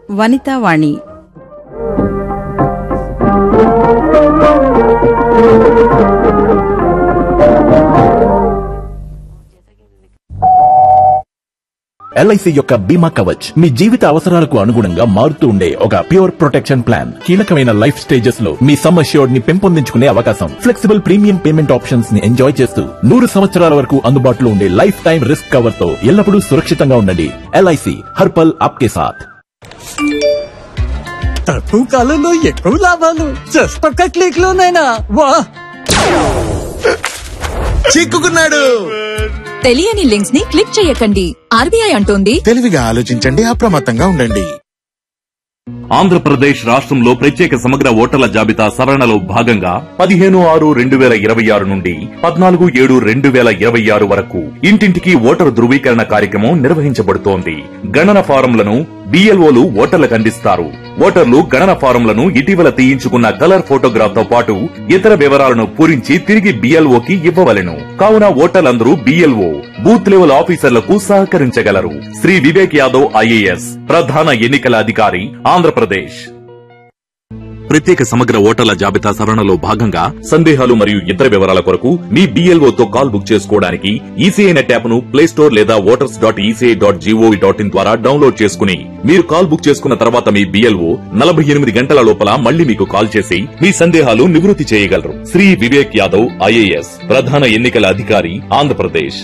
Vanitha Vani LIC యొక్క బీమా కవచ్ మీ జీవిత అవసరాలకు అనుగుణంగా మారుతూ ఉండే ఒక ప్యూర్ ప్రొటెక్షన్ ప్లాన్ కీలకమైన లైఫ్ స్టేజెస్ లో మీ సమ్ అష్యూర్డ్ ని పెంపొందించుకునే అవకాశం ఫ్లెక్సిబుల్ ప్రీమియం పేమెంట్ ఆప్షన్స్ ని ఎంజాయ్ చేస్తూ నూరు సంవత్సరాల వరకు అందుబాటులో ఉండే లైఫ్ టైం రిస్క్ కవర్ తో ఎల్లప్పుడూ సురక్షితంగా ఉండండి ఎల్ఐసి హర్పల్ ఆప్కే సాథ్ తక్కువ కాలంలో ఎక్కువ లాభాలు జస్ట్ ఒక్క క్లిక్ లోనైనా వా చిక్కుకున్నాడు తెలియని లింక్స్ ని క్లిక్ చేయకండి ఆర్బీఐ అంటోంది తెలివిగా ఆలోచించండి అప్రమత్తంగా ఉండండి ఆంధ్రప్రదేశ్ రాష్ట్రంలో ప్రత్యేక సమగ్ర ఓటర్ల జాబితా సవరణలో భాగంగా పదిహేను ఆరు రెండు వేల ఇరవై ఆరు నుండి పద్నాలుగు ఏడు రెండు వేల ఇరవై ఆరు వరకు ఇంటింటికి ఓటరు ధృవీకరణ కార్యక్రమం నిర్వహించబడుతోంది గణన ఫారంలను బిఎల్ఓలు ఓటర్లకు అందిస్తారు ఓటర్లు గణన ఫారంలను ఇటీవల తీయించుకున్న కలర్ ఫోటోగ్రాఫ్ తో పాటు ఇతర వివరాలను పూరించి తిరిగి బిఎల్ఓకి ఇవ్వవలెను కావున ఓటర్లందరూ బిఎల్ఓ బూత్ లెవెల్ ఆఫీసర్లకు సహకరించగలరు శ్రీ వివేక్ యాదవ్ ఐఏఎస్ ప్రధాన ఎన్నికల అధికారి ఆంధ్రప్రదేశ్ ప్రత్యేక సమగ్ర ఓటర్ల జాబితా సవరణలో భాగంగా సందేహాలు మరియు ఇతర వివరాల కొరకు మీ BLO తో కాల్ బుక్ చేసుకోవడానికి ఈసీఐ నెట్ యాప్ ను ప్లే స్టోర్ లేదా voters dot ECI dot GOV dot in ద్వారా డౌన్లోడ్ చేసుకుని మీరు కాల్ బుక్ చేసుకున్న తర్వాత మీ బిఎల్ఓ నలభై ఎనిమిది గంటల లోపల మళ్ళీ మీకు కాల్ చేసి మీ సందేహాలు నివృత్తి చేయగలరు శ్రీ వివేక్ యాదవ్ ఐఏఎస్ ప్రధాన ఎన్నికల అధికారి ఆంధ్రప్రదేశ్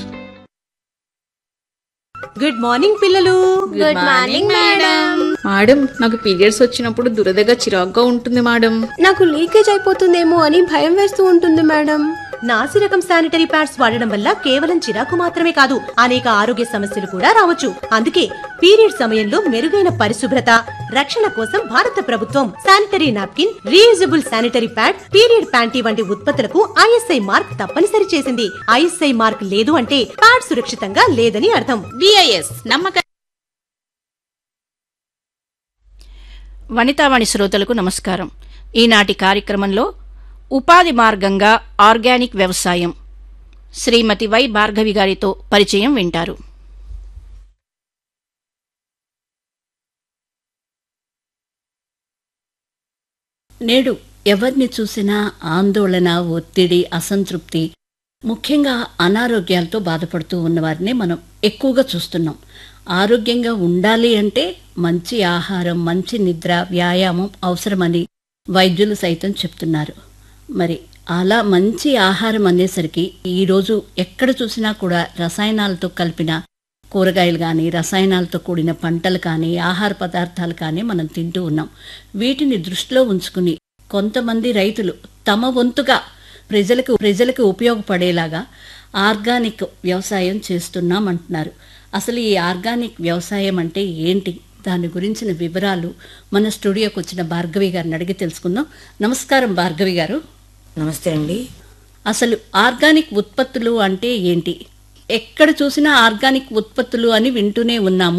గుడ్ మార్నింగ్ పిల్లలు గుడ్ మార్నింగ్ మేడం మేడం నాకు పీరియడ్స్ వచ్చినప్పుడు దురదగా చిరాగ్గా ఉంటుంది మేడం నాకు లీకేజ్ అయిపోతుందేమో అని భయం వేస్తూ ఉంటుంది మేడం నాసి రకం శానిటరీ ప్యాడ్స్ వాడడం వల్ల కేవలం చిరాకు మాత్రమే కాదు అనేక ఆరోగ్య సమస్యలు కూడా రావచ్చు అందుకే పీరియడ్ సమయంలో మెరుగైన పరిశుభ్రత రక్షణ కోసం భారత ప్రభుత్వం sanitary napkin reusable sanitary pad period panty వంటి ఉత్పత్తులకు ఐఎస్ఐ మార్క్ తప్పనిసరి చేసింది ఐఎస్ఐ మార్క్ లేదు అంటే ప్యాడ్ సురక్షితంగా లేదని అర్థం బిఐఎస్ నమ్మక వనితావాణి శ్రోతలకు నమస్కారం ఈనాటి కార్యక్రమంలో ఉపాధి మార్గంగా ఆర్గానిక్ వ్యవసాయం శ్రీమతి వై భార్గవి గారితో పరిచయం వింటారు నేడు ఎవరిని చూసినా ఆందోళన ఒత్తిడి అసంతృప్తి ముఖ్యంగా అనారోగ్యాలతో బాధపడుతూ ఉన్నవారినే మనం ఎక్కువగా చూస్తున్నాం ఆరోగ్యంగా ఉండాలి అంటే మంచి ఆహారం మంచి నిద్ర వ్యాయామం అవసరమని వైద్యులు సైతం చెప్తున్నారు మరి అలా మంచి ఆహారం అనేసరికి ఈరోజు ఎక్కడ చూసినా కూడా రసాయనాలతో కలిపిన కూరగాయలు కానీ రసాయనాలతో కూడిన పంటలు కానీ ఆహార పదార్థాలు కానీ మనం తింటూ ఉన్నాం వీటిని దృష్టిలో ఉంచుకుని కొంతమంది రైతులు తమ వంతుగా ప్రజలకు ప్రజలకు ఉపయోగపడేలాగా ఆర్గానిక్ వ్యవసాయం చేస్తున్నాం అంటున్నారు అసలు ఈ ఆర్గానిక్ వ్యవసాయం అంటే ఏంటి దాని గురించిన వివరాలు మన స్టూడియోకి వచ్చిన భార్గవి గారిని అడిగి తెలుసుకుందాం నమస్కారం భార్గవి గారు నమస్తే అండి అసలు ఆర్గానిక్ ఉత్పత్తులు అంటే ఏంటి ఎక్కడ చూసినా ఆర్గానిక్ ఉత్పత్తులు అని వింటూనే ఉన్నాము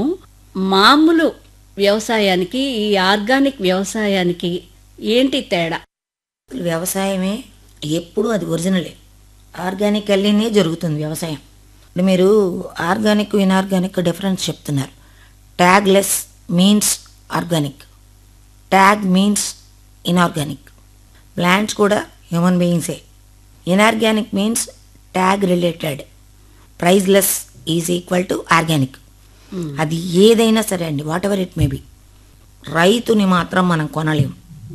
మామూలు వ్యవసాయానికి ఈ ఆర్గానిక్ వ్యవసాయానికి ఏంటి తేడా వ్యవసాయమే ఎప్పుడు అది ఒరిజినలే ఆర్గానిక్ వెళ్ళినే జరుగుతుంది వ్యవసాయం ఇప్పుడు మీరు ఆర్గానిక్ ఇన్ఆర్గానిక్ డిఫరెన్స్ చెప్తున్నారు tag less means organic tag means inorganic plants కూడా హ్యూమన్ బీయింగ్సే inorganic means tag related priceless is equal to organic అది ఏదైనా సరే అండి whatever it may be రైతుని మాత్రం మనం కొనలేము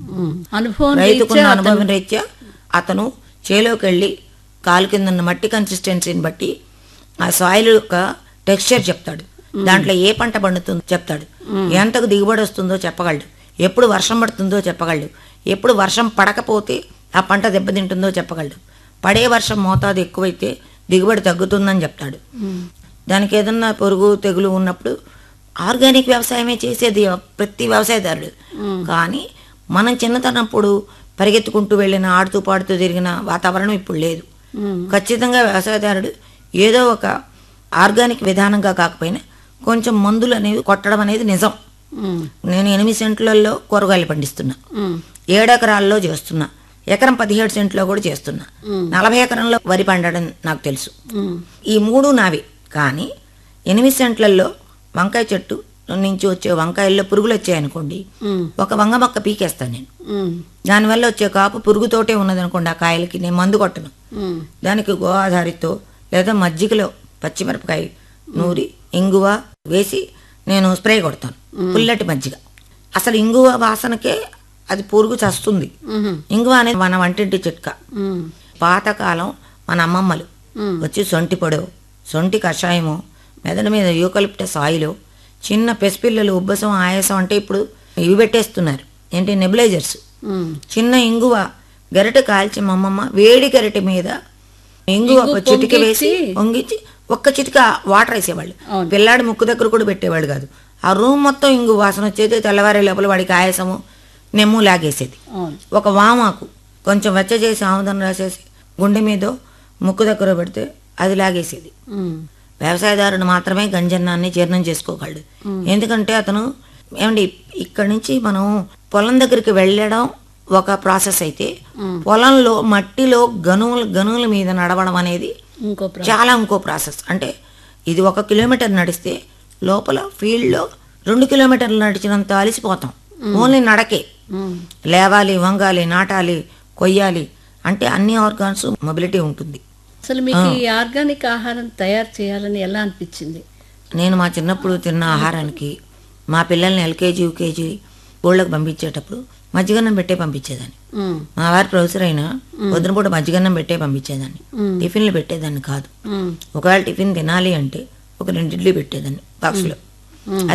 అనుభవం రైతుకున్న రీత్యా అనుభవం అతను- రీత్యా అతను చేలోకి వెళ్ళి కాలు కింద ఉన్న మట్టి కన్సిస్టెన్సీని బట్టి ఆ సాయిల్ యొక్క టెక్స్చర్ చెప్తాడు దాంట్లో ఏ పంట పండుతుందో చెప్తాడు ఎంతకు దిగుబడి వస్తుందో చెప్పగలడు ఎప్పుడు వర్షం పడుతుందో చెప్పగలడు ఎప్పుడు వర్షం పడకపోతే ఆ పంట దెబ్బతింటుందో చెప్పగలడు పడే వర్షం మోతాదు ఎక్కువైతే దిగుబడి తగ్గుతుందని చెప్తాడు దానికి ఏదన్నా పొరుగు తెగులు ఉన్నప్పుడు ఆర్గానిక్ వ్యవసాయమే చేసేది ప్రతి వ్యవసాయదారుడు కానీ మనం చిన్నతనప్పుడు పరిగెత్తుకుంటూ వెళ్ళిన ఆడుతూ పాడుతూ తిరిగిన వాతావరణం ఇప్పుడు లేదు ఖచ్చితంగా వ్యవసాయదారుడు ఏదో ఒక ఆర్గానిక్ విధానంగా కాకపోయినా కొంచెం మందులు అనేవి కొట్టడం అనేది నిజం నేను ఎనిమిది సెంట్లలో కూరగాయలు పండిస్తున్నా ఏడెకరాల్లో చేస్తున్నా ఎకరం పదిహేడు సెంట్లో కూడా చేస్తున్నా నలభై ఎకరంలో వరి పండడం నాకు తెలుసు ఈ మూడు నావి కానీ ఎనిమిది సెంట్లలో వంకాయ చెట్టు నుంచి వచ్చే వంకాయల్లో పురుగులు వచ్చాయనుకోండి ఉమ్, ఒక వంగ మొక్క పీకేస్తాను నేను ఉమ్, దానివల్ల వచ్చే కాపు పురుగుతోటే ఉన్నదనుకోండి ఆ కాయలకి నేను మందు కొట్టను ఉమ్, దానికి గోదారితో లేదా మజ్జిగలో పచ్చిమిరపకాయ నూరి ఇంగువ వేసి నేను స్ప్రే కొడతాను పుల్లటి మజ్జిగ అసలు ఇంగువ వాసనకే అది పురుగు చస్తుంది ఉమ్, ఇంగువ అనేది మన వంటింటి చిట్కా ఉమ్, పాతకాలం మన అమ్మమ్మలు వచ్చి సొంటి పొడవు సొంటి కషాయము మెదడు మీద యూకలిప్టస్ ఆయిల్ చిన్న పెసిపిల్లలు ఉబ్బసం ఆయాసం అంటే ఇప్పుడు ఇవి పెట్టేస్తున్నారు ఏంటి నెబులైజర్స్ ఉమ్. చిన్న ఇంగువ గరిటె కాల్చి మా అమ్మమ్మ వేడి గరిటె మీద ఇంగువ ఇంగు ఒక చిటిక వేసి పొంగిచ్చి- పొంగిచ్చి ఒక్క చిటిక వాటర్ వేసేవాళ్ళు అవును. పిల్లాడి ముక్కు దగ్గర కూడా పెట్టేవాళ్ళు కాదు ఆ రూమ్ మొత్తం ఇంగు వాసన వచ్చేది తెల్లవారే లోపల వాడికి ఆయాసము నెమ్ము లాగేసేది అవును ఒక వామాకు కొంచెం వెచ్చ చేసి ఆముదం రాసేసి గుండె మీద ముక్కు దగ్గర పెడితే అది లాగేసేది ఉమ్, వ్యవసాయదారుడు మాత్రమే గంజన్నాన్ని జీర్ణం చేసుకోగలడు ఎందుకంటే అతను ఏమండి ఇక్కడి నుంచి మనం పొలం దగ్గరికి వెళ్ళడం ఒక ప్రాసెస్ అయితే పొలంలో మట్టిలో గనువుల గనువుల మీద నడవడం అనేది ఇంకో ప్రా- చాలా ఇంకో ప్రాసెస్ అంటే ఇది ఒక కిలోమీటర్ నడిస్తే లోపల ఫీల్డ్లో రెండు కిలోమీటర్లు నడిచినంత అలసిపోతాం ఓన్లీ నడకే ఉమ్, లేవాలి వంగాలి నాటాలి కొయ్యాలి అంటే అన్ని ఆర్గాన్స్ మొబిలిటీ ఉంటుంది అసలు మీకు ఈ ఆర్గానిక్ ఆహారం తయారు చేయాలని ఎలా అనిపించింది నేను మా చిన్నప్పుడు తిన్న ఆహారానికి మా పిల్లల్ని ఎల్కేజీ యూకేజీ ఊళ్ళకి పంపించేటప్పుడు మజ్జిగన్నం పెట్టే పంపించేదాన్ని ఉమ్, మా వారి ప్రొఫెసర్ అయినా పొద్దున పూట మజ్జిగన్నం పెట్టే పంపించేదాన్ని టిఫిన్లు పెట్టేదాన్ని కాదు ఉమ్, ఒకవేళ టిఫిన్ తినాలి అంటే ఒక రెండు ఇడ్లీ పెట్టేదాన్ని బాక్స్లో